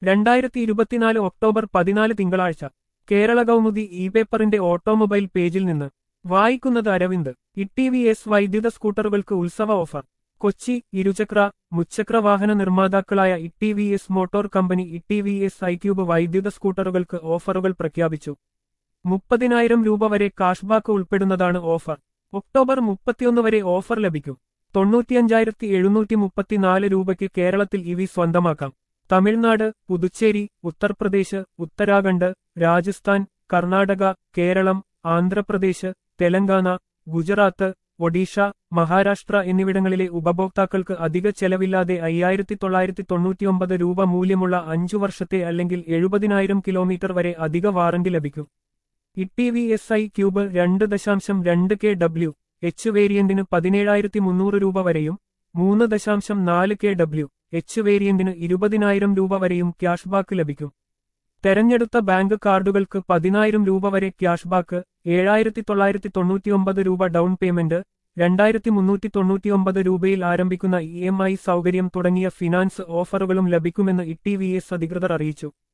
രണ്ടായിരത്തി ഇരുപത്തിനാല് ഒക്ടോബർ പതിനാല് തിങ്കളാഴ്ച കേരള കൗമുദി ഇ പേപ്പറിന്റെ ഓട്ടോമൊബൈൽ പേജിൽ നിന്ന് വായിക്കുന്നത് അരവിന്ദ് ഇ വി എസ് വൈദ്യുത സ്കൂട്ടറുകൾക്ക് ഉത്സവ ഓഫർ കൊച്ചി ഇരുചക്ര മുച്ചക്ര വാഹന നിർമ്മാതാക്കളായ E V S motor company E V S iQube വൈദ്യുത സ്കൂട്ടറുകൾക്ക് ഓഫറുകൾ പ്രഖ്യാപിച്ചു മുപ്പതിനായിരം രൂപ വരെ കാഷ്ബാക്ക് ഉൾപ്പെടുന്നതാണ് ഓഫർ ഒക്ടോബർ മുപ്പത്തിയൊന്ന് വരെ ഓഫർ ലഭിക്കും തൊണ്ണൂറ്റിയഞ്ചായിരത്തി എഴുന്നൂറ്റി മുപ്പത്തിനാല് രൂപയ്ക്ക് കേരളത്തിൽ ഇവി സ്വന്തമാക്കാം തമിഴ്നാട് പുതുച്ചേരി ഉത്തർപ്രദേശ് ഉത്തരാഖണ്ഡ് രാജസ്ഥാൻ കർണാടക കേരളം ആന്ധ്രാപ്രദേശ് തെലങ്കാന ഗുജറാത്ത് ഒഡീഷ മഹാരാഷ്ട്ര എന്നിവിടങ്ങളിലെ ഉപഭോക്താക്കൾക്ക് അധിക ചെലവില്ലാതെ അയ്യായിരത്തി തൊള്ളായിരത്തി തൊണ്ണൂറ്റിയൊമ്പത് രൂപ മൂല്യമുള്ള അഞ്ചു വർഷത്തെ അല്ലെങ്കിൽ എഴുപതിനായിരം കിലോമീറ്റർ വരെ അധിക വാറന്റി ലഭിക്കും E V S iQube രണ്ട് ദശാംശം രണ്ട് കെ ഡബ്ല്യു എച്ച് വേരിയന്റിന് പതിനേഴായിരത്തി മുന്നൂറ് രൂപ വരെയും മൂന്ന് ദശാംശം നാല് കെ ഡബ്ല്യു എച്ച് വേരിയന്റിന് ഇരുപതിനായിരം രൂപ വരെയും ക്യാഷ്ബാക്ക് ലഭിക്കും തെരഞ്ഞെടുത്ത ബാങ്ക് കാർഡുകൾക്ക് പതിനായിരം രൂപ വരെ ക്യാഷ്ബാക്ക് ഏഴായിരത്തി തൊള്ളായിരത്തി തൊണ്ണൂറ്റിയൊമ്പത് രൂപ ഡൗൺ പേയ്മെന്റ് രണ്ടായിരത്തി മുന്നൂറ്റി തൊണ്ണൂറ്റിയൊമ്പത് രൂപയിൽ ആരംഭിക്കുന്ന ഇ എം ഐ സൗകര്യം തുടങ്ങിയ ഫിനാൻസ് ഓഫറുകളും ലഭിക്കുമെന്ന് ഇ ടി വി എസ് അധികൃതർ അറിയിച്ചു